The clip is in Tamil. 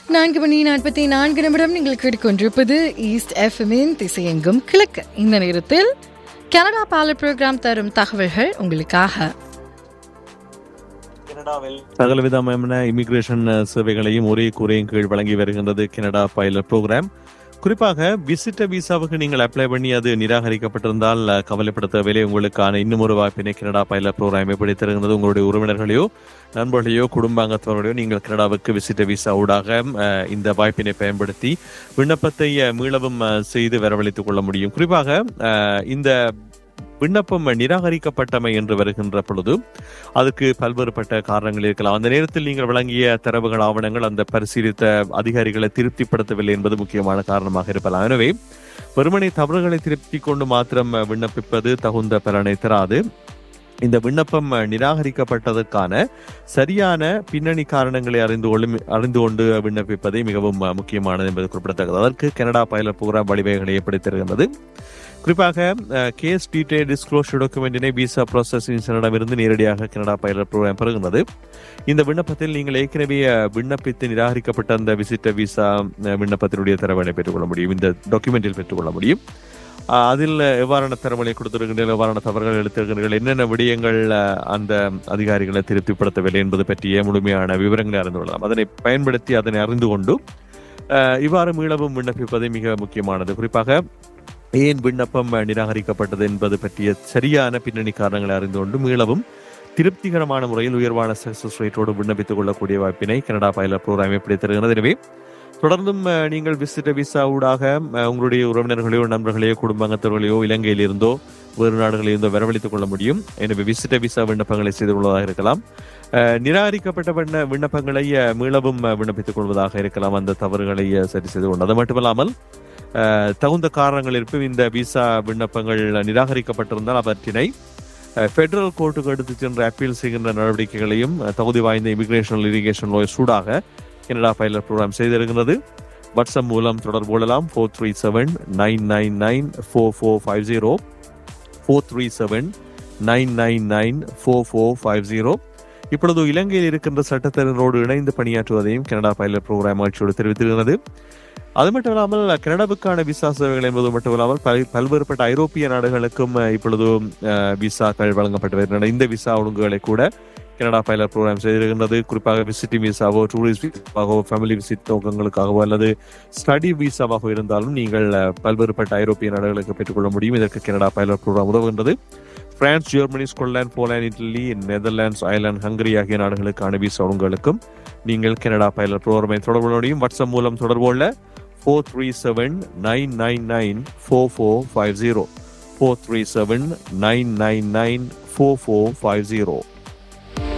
நான்கு மணி நாற்பத்தி நான்கு நிமிடம் நீங்கள் கேட்டுக்கொண்டிருப்பது ஈஸ்ட் எஃப்எம்மின் திசையெங்கும் கிழக்கு இந்த நேரத்தில் கனடா பாலர் ப்ரோக்ராம் தரும் தகவல்கள் உங்களுக்காக கனடாவில் சகலவிதமான இமிகிரேஷன் சேவைகளையும் ஒரே கூரையும் கீழ் வழங்கி வருகின்றது கனடா பைலட் ப்ரோக்ராம் குறிப்பாக விசிட்டர் விசாவுக்கு நீங்கள் அப்ளை பண்ணி அது நிராகரிக்கப்பட்டிருந்தால் அஹ், கவலைப்பட தேவையில்லை உங்களுக்கான இன்னும் ஒரு வாய்ப்பினை கனடா பைலட் ப்ரோக்ராம் எப்படி தருகிறது உங்களுடைய உறவினர்களையோ நண்பர்களையோ குடும்பாங்கத்தவர்களையோ நீங்கள் கனடாவுக்கு விசிட்டர் விசா ஊடாக அஹ், இந்த வாய்ப்பினை பயன்படுத்தி விண்ணப்பத்தை அஹ், மீளவும் அஹ், செய்து வரவழைத்துக் கொள்ள முடியும் குறிப்பாக அஹ், இந்த விண்ணப்பம் நிராகரிக்கப்பட்டமை என்று வருகின்ற பொழுது அதுக்கு பல்வேறுபட்ட காரணங்கள் இருக்கலாம் அந்த நேரத்தில் நீங்கள் வழங்கிய தரவுகள் ஆவணங்கள் அந்த பரிசீலித்த அதிகாரிகளை திருப்திப்படுத்தவில்லை என்பது முக்கியமான காரணமாக இருக்கலாம் எனவே வெறுமனை தவறுகளை திருப்தி கொண்டு மாத்திரம் விண்ணப்பிப்பது தகுந்த பலனை தராது இந்த விண்ணப்பம் நிராகரிக்கப்பட்டதற்கான சரியான பின்னணி காரணங்களை அறிந்து கொள்ளும் அறிந்து கொண்டு விண்ணப்பிப்பதே மிகவும் முக்கியமானது என்பது குறிப்பிடத்தக்கது அதற்கு கனடா பைலட் புரோகிராம் வழிவகைகளை ஏற்படுத்தியிருக்கிறது குறிப்பாக கேஸ் டீடைல் டிஸ்க்ளோஷர் டாக்குமெண்டினை விசா ப்ராசஸிங்கிடமிருந்து நேரடியாக கனடா பைலட் ப்ரோக்ராம் பெறுகின்றது இந்த விண்ணப்பத்தில் நீங்கள் ஏற்கனவே அஹ், விண்ணப்பித்து நிராகரிக்கப்பட்ட அந்த விசிட்ட விசா அஹ், விண்ணப்பத்தினுடைய தரவுகளை பெற்றுக்கொள்ள முடியும் இந்த டாக்குமெண்டில் பெற்றுக்கொள்ள முடியும் அஹ், அதில் எவ்வாறான தரவுகளை கொடுத்திருக்கின்றீர்கள் எவ்வாறான தவறுகள் எடுத்திருக்கிறீர்கள் என்னென்ன விடயங்கள் அஹ், அந்த அதிகாரிகளை திருப்திப்படுத்தவில்லை என்பது பற்றிய முழுமையான விவரங்களை அறிந்து கொள்ளலாம் அதனை பயன்படுத்தி அதனை அறிந்து கொண்டு அஹ், இவ்வாறு மீளவும் விண்ணப்பிப்பது மிக முக்கியமானது குறிப்பாக ஏன் விண்ணப்பம் நிராகரிக்கப்பட்டது என்பது பற்றிய சரியான பின்னணி காரணங்களை அறிந்து கொண்டு மீளவும் திருப்திகரமான முறையில் உயர்வான சக்சஸ் ரேட்டோடு விண்ணப்பித்துக் கொள்ளக்கூடிய வாய்ப்பினை கனடா பைலட் ப்ரோக்ராம் எப்படி தருகிறது எனவே தொடர்ந்தும் அஹ், நீங்கள் விசிட்ட விசா ஊடாக அஹ், உங்களுடைய உறவினர்களையோ நண்பர்களையோ குடும்பத்தவர்களையோ இலங்கையில் இருந்தோ வேறு நாடுகளில் இருந்தோ வரவழைத்துக் கொள்ள முடியும் எனவே விசிட்ட விசா விண்ணப்பங்களை செய்து கொள்வதாக இருக்கலாம் அஹ், நிராகரிக்கப்பட்ட விண்ண விண்ணப்பங்களை அஹ், மீளவும் அஹ், விண்ணப்பித்துக் கொள்வதாக இருக்கலாம் அந்த தவறுகளை அஹ், சரி செய்து கொண்டு அது மட்டுமல்லாமல் அஹ், தகுந்த காரணங்கள் இருப்பும் இந்த விசா விண்ணப்பங்கள் நிராகரிக்கப்பட்டிருந்தால் அவற்றினை ஃபெடரல் கோர்ட்டுக்கு எடுத்து சென்று அப்பீல் செய்கின்ற நடவடிக்கைகளையும் அஹ், தகுதி வாய்ந்த இமிகிரேஷன் இரிகேஷன் லோயர் சூடாக கனடா பைலட் ப்ரோக்ராம் செய்திருக்கிறது வாட்ஸ்அப் மூலம் தொடர்பு கொள்ளலாம் four three seven nine nine nine four four five zero four three seven nine nine nine four four five zero இப்பொழுது இலங்கையில் இருக்கின்ற சட்டத்தினரோடு இணைந்து பணியாற்றுவதையும் கனடா பைலட் ப்ரோக்ராம் ஆட்சியோடு தெரிவித்திருக்கிறது அது மட்டும் இல்லாமல் கனடாவுக்கான விசா சேவைகள் என்பது மட்டும் இல்லாமல் பல் பல்வேறுபட்ட ஐரோப்பிய நாடுகளுக்கும் அஹ், இப்பொழுது அஹ், விசாக்கள் வழங்கப்பட்டு வருகின்றன இந்த விசா ஒழுங்குகளை கூட கனடா பைலட் ப்ரோக்ராம் செய்திருக்கின்றது குறிப்பாக விசிட்டிங் விசாவோ டூரிஸ்ட் விசாவோ ஃபேமிலி விசிட் நோக்கங்களுக்காகவோ அல்லது ஸ்டடி விசாவாக இருந்தாலும் நீங்கள் அஹ், பல்வேறுபட்ட ஐரோப்பிய நாடுகளுக்கு பெற்றுக்கொள்ள முடியும் இதற்கு கனடா பைலட் ப்ரோக்ராம் உதவுகின்றது France Germany Scotland Poland Italy Netherlands Ireland Hungary ஆகிய நாடுகளுக்கான விசா ஒழுங்குகளுக்கும் நீங்கள் கனடா பைலட் ப்ரோக்ராமை தொடர்பு கொள்ள முடியும் வாட்ஸ்அப் மூலம் தொடர்பு கொள்ள four three seven nine nine nine four four five zero four three seven nine nine nine four four five zero